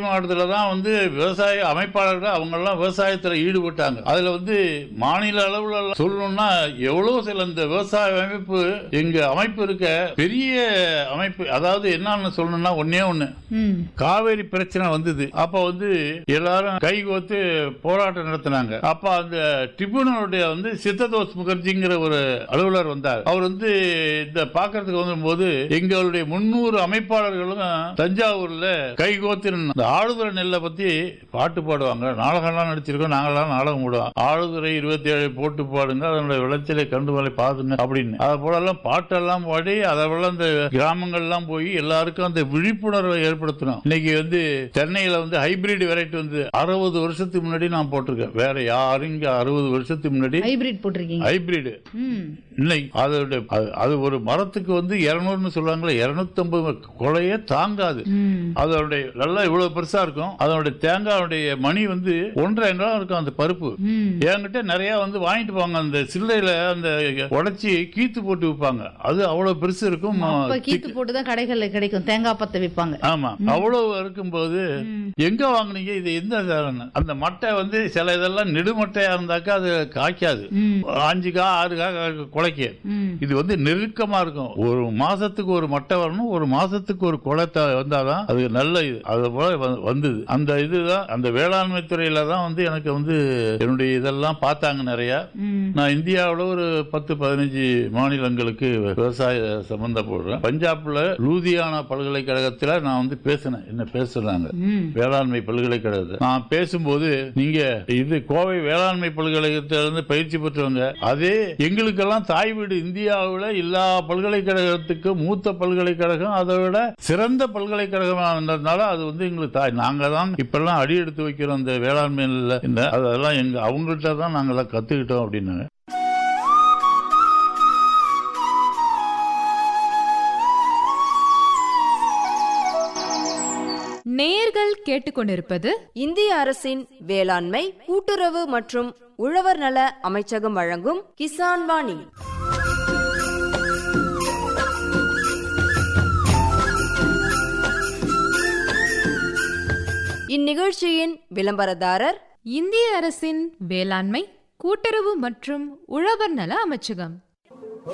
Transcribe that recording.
மாவட்டத்தில் தான் வந்து விவசாய அமைப்பாளர்கள் அவங்கெல்லாம் விவசாயத்தில் ஈடுபட்டாங்க அதில் வந்து மாநில அளவில் சொல்லணும்னா எவ்வளோ சில இந்த விவசாய அமைப்பு எங்க அமைப்பு இருக்க பெரிய அமைப்பு அதாவது என்னன்னு சொல்லணும்னா ஒன்னே ஒன்று ம் காவேரி பிரச்சனை வந்தது அப்ப வந்து எல்லாரும் கைகோத்து போராட்டம் நடத்தினாங்க அப்ப அந்த ட்ரிபியூனலுடைய வந்து சித்ததோஸ் முகர்ஜிங்கிற ஒரு அலுவலர் வந்தார் அவர் வந்து இந்த பாக்குறதுக்கு வரும்போது எங்களுடைய முன்னூறு அமைப்பாளர்களும் தஞ்சாவூர்ல கைகோத்து நின்னு இந்த ஆளுதுறை நெல்லை பத்தி பாட்டு பாடுவாங்க நாடகம்லாம் நடிச்சிருக்கோம் நாங்களாம் நாடகம் போடுவோம் ஆளுதுறை இருபத்தி ஏழு போட்டு பாடுங்க அதனுடைய விளைச்சலை கண்டு வரை பாதுங்க அப்படின்னு அதை போலெல்லாம் பாட்டெல்லாம் பாடி அதை போல இந்த கிராமங்கள்லாம் போய் எல்லாருக்கும் அந்த விழிப்புணர்வை ஏற்படுத்தணும் இன்னைக்கு வந்து சென்னையில வந்து ஹைபிரிட் வெரைட்டி வந்து அறுபது வருஷத்துக்கு முன்னாடி நான் போட்டிருக்கேன் வேற யாரும் இங்க அறுபது வருஷத்துக்கு முன்னாடி ஹைபிரிட் போட்டிருக்கீங்க ஹைபிரிட் ம் இல்லை அதோட அது- அது ஒரு மரத்துக்கு வந்து இருநூறுன்னு சொல்லுவாங்களே இருநூத்தம்பது கொலையே தாங்காது ம் அதோடைய நல்லா இவ்வளவு பெருசா இருக்கும் அதோட தேங்காயோடைய மணி வந்து ஒன்றரை எங்காலம் இருக்கும் அந்த பருப்பு ம் என்கிட்ட நிறைய வந்து வாங்கிட்டு போவாங்க அந்த சில்லையில அந்த உடைச்சி கீத்து போட்டு விற்பாங்க அது அவ்வளவு பெருசு இருக்கும் அப்ப கீத்து போட்டு தான் கடைகள்ல கிடைக்கும் தேங்காய் பத்தை விற்பாங்க ஆமா அவ்வளவு இருக்கும்போது எங்க வாங்குனீங்க இது எந்த சாதனம்? அந்த மட்டை வந்து சில இதெல்லாம் நெடுமட்டையா இருந்தாக்கா அது காய்க்காது ம் அஞ்சு கா ஆறு கா குலைக்க ம் இது வந்து நெருக்கமா இருக்கும் ஒரு மாசத்துக்கு ஒரு மட்டை வரணும் ஒரு மாசத்துக்கு ஒரு குளத்தை வந்தாதான் அது நல்ல இது அது போல வ- வந்தது அந்த இதுதான் அந்த வேளாண்மை துறையில தான் வந்து எனக்கு வந்து என்னுடைய இதெல்லாம் பார்த்தாங்க நிறைய ம் நான் இந்தியாவில் ஒரு பத்து பதினஞ்சு மாநிலங்களுக்கு விவசாய சம்பந்தப்படுறேன் பஞ்சாப்ல லூதியானா பல்கலைக்கழகத்தில் நான் வந்து பேசினேன் என்ன பேசுறாங்க ம் வேளாண்மை பல்கலைக்கழகத்தில் நான் பேசும்போது நீங்க இது கோவை வேளாண்மை பல்கலைக்கழகத்திலிருந்து பயிற்சி பெற்றவங்க அதே எங்களுக்கெல்லாம் தாய் வீடு இந்தியாவில் எல்லா பல்கலைக்கழகத்துக்கும் மூத்த பல்கலைக்கழகம் அதை விட சிறந்த பல்கலைக்கழகமாக இருந்ததுனால அது வந்து எங்களுக்கு தாய் நாங்க தான் இப்பெல்லாம் அடி எடுத்து வைக்கிறோம் இந்த வேளாண்மையில் இந்த அதெல்லாம் எங்க அவங்கள்ட்ட தான் நாங்கெல்லாம் கத்துக்கிட்டோம் அப்படின்னாங்க நேயர்கள் கேட்டுக்கொண்டிருப்பது இந்திய அரசின் வேளாண்மை கூட்டுறவு மற்றும் உழவர் நல அமைச்சகம் வழங்கும் கிசான் வாணி இந்நிகழ்ச்சியின் விளம்பரதாரர் இந்திய அரசின் வேளாண்மை கூட்டுறவு மற்றும் உழவர் நல அமைச்சகம்